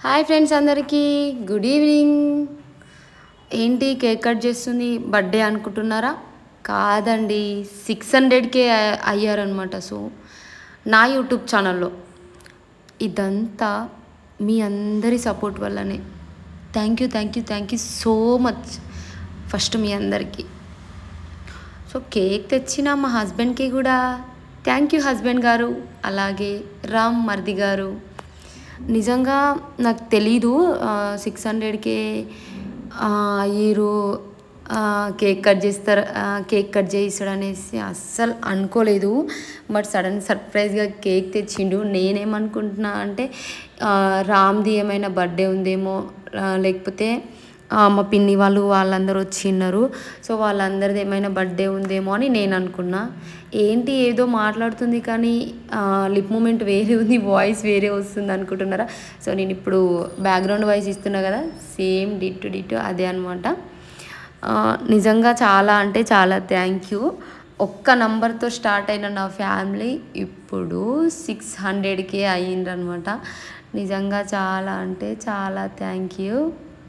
hi friends అందరికీ good evening ఏంటి cake cut చేస్తుంది బర్త్డే అనుకుంటున్నారా కాదండి సిక్స్ హండ్రెడ్కే అయ్యారనమాట సో నా యూట్యూబ్ ఛానల్లో ఇదంతా మీ అందరి సపోర్ట్ వల్లనే thank you thank you thank you so much first మీ అందరికీ సో కేక్ తెచ్చిన మా హస్బెండ్కి కూడా థ్యాంక్ యూ హస్బెండ్ గారు అలాగే రామ్ మర్ది గారు నిజంగా నాకు తెలీదు సిక్స్ హండ్రెడ్కే అయ్యారు కేక్ కట్ చేస్తారు కేక్ కట్ చేయిస్తాడు అనేసి అస్సలు అనుకోలేదు బట్ సడన్ సర్ప్రైజ్గా కేక్ తెచ్చిండు నేనేమనుకుంటున్నా అంటే ఆ, రామ్ది ఏమైనా బర్త్డే ఉందేమో ఆ, లేకపోతే ఆ, మా పిన్ని వాళ్ళు వాళ్ళందరూ వచ్చిన్నారు సో వాళ్ళందరిది ఏమైనా బర్త్డే ఉందేమో అని నేను అనుకున్నా ఏంటి ఏదో మాట్లాడుతుంది కానీ లిప్ మూమెంట్ వేరే ఉంది వాయిస్ వేరే వస్తుంది అనుకుంటున్నారా సో నేను ఇప్పుడు బ్యాక్గ్రౌండ్ వాయిస్ ఇస్తున్నా కదా సేమ్ డిట్టు డిట్టు అదే అనమాట నిజంగా చాలా అంటే చాలా థ్యాంక్ యూ ఒక్క నంబర్తో స్టార్ట్ అయిన నా ఫ్యామిలీ ఇప్పుడు సిక్స్ హండ్రెడ్కే అయ్యిందనమాట నిజంగా చాలా అంటే చాలా థ్యాంక్ యూ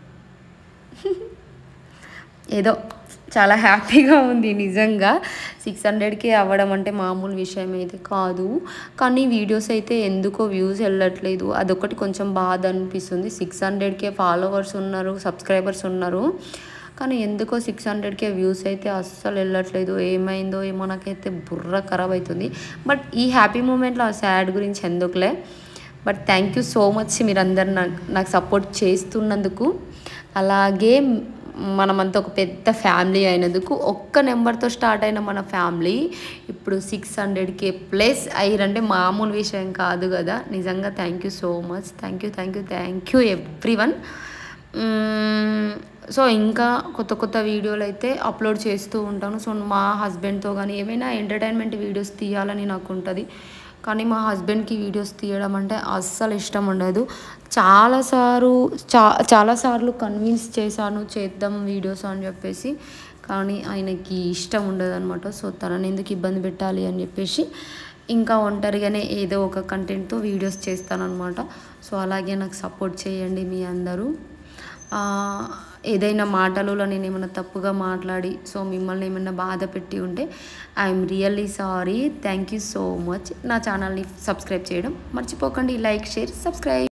ఏదో చాలా హ్యాపీగా ఉంది నిజంగా సిక్స్ హండ్రెడ్కి అవ్వడం అంటే మామూలు విషయం అయితే కాదు కానీ వీడియోస్ అయితే ఎందుకో వ్యూస్ వెళ్ళట్లేదు అదొకటి కొంచెం బాధ అనిపిస్తుంది సిక్స్ హండ్రెడ్కే ఫాలోవర్స్ ఉన్నారు సబ్స్క్రైబర్స్ ఉన్నారు కానీ ఎందుకో సిక్స్ హండ్రెడ్కే వ్యూస్ అయితే అస్సలు వెళ్ళట్లేదు ఏమైందో ఏమో నాకైతే బుర్ర ఖరాబ్ అవుతుంది బట్ ఈ హ్యాపీ మూమెంట్లో ఆ సాడ్ గురించి ఎందుకులే but thank you so much మీరందరు నాకు నాకు సపోర్ట్ చేస్తున్నందుకు అలాగే మనమంతా ఒక పెద్ద ఫ్యామిలీ అయినందుకు ఒక్క నెంబర్తో స్టార్ట్ అయిన మన ఫ్యామిలీ ఇప్పుడు సిక్స్ హండ్రెడ్కే ప్లస్ అయ్యారంటే మామూలు విషయం కాదు కదా నిజంగా thank you so much thank you thank you thank you everyone so ఇంకా కొత్త కొత్త వీడియోలు అయితే అప్లోడ్ చేస్తూ ఉంటాను సో మా హస్బెండ్తో కానీ ఏమైనా ఎంటర్టైన్మెంట్ వీడియోస్ తీయాలని నాకు ఉంటుంది కానీ మా హస్బెండ్కి వీడియోస్ తీయడం అంటే అస్సలు ఇష్టం ఉండదు చాలాసార్లు చా చాలాసార్లు కన్విన్స్ చేశాను చేద్దాం వీడియోస్ అని చెప్పేసి కానీ ఆయనకి ఇష్టం ఉండదు అనమాట సో తనని ఎందుకు ఇబ్బంది పెట్టాలి అని చెప్పేసి ఇంకా ఒంటరిగానే ఏదో ఒక కంటెంట్తో వీడియోస్ చేస్తానన్నమాట సో అలాగే నాకు సపోర్ట్ చేయండి మీ అందరూ ఆ, ఏదైనా మాటలలో నేను ఏమైనా తప్పుగా మాట్లాడి సో మిమ్మల్ని ఏమైనా బాధ పెట్టి ఉంటే I'm really sorry thank you so much నా ఛానల్ని సబ్స్క్రైబ్ చేయడం మర్చిపోకండి లైక్ షేర్ సబ్స్క్రైబ్